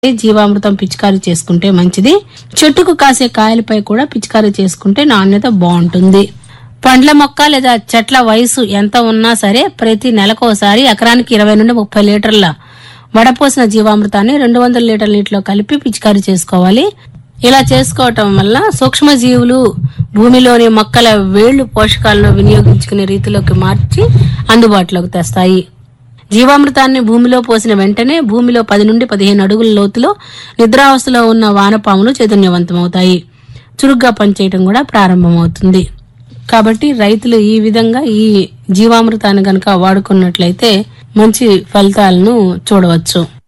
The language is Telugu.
జీవామృతం పిచికారీ చేసుకుంటే మంచిది చెట్టుకు కాసే కాయలపై కూడా పిచికారీ చేసుకుంటే నాణ్యత బాగుంటుంది పండ్ల మొక్క లేదా చెట్ల వయసు ఎంత ఉన్నా సరే ప్రతి నెలకోసారి ఎకరానికి ఇరవై నుండి ముప్పై లీటర్ల వడపోసిన జీవామృతాన్ని రెండు వందల లీటర్ల నీటిలో కలిపి పిచికారీ చేసుకోవాలి ఇలా చేసుకోవటం వల్ల సూక్ష్మజీవులు భూమిలోని మొక్కల వేళ్లు పోషకాలను వినియోగించుకునే రీతిలోకి మార్చి అందుబాటులోకి తెస్తాయి జీవామృతాన్ని భూమిలో పోసిన వెంటనే భూమిలో పది నుండి పదిహేను అడుగుల లోతులో నిద్రావస్థలో ఉన్న వానపాములు చైతన్యవంతమవుతాయి చురుగ్గా పనిచేయటం కూడా ప్రారంభమవుతుంది కాబట్టి రైతులు ఈ విధంగా ఈ జీవామృతాన్ని గనక వాడుకున్నట్లయితే మంచి ఫలితాలను చూడవచ్చు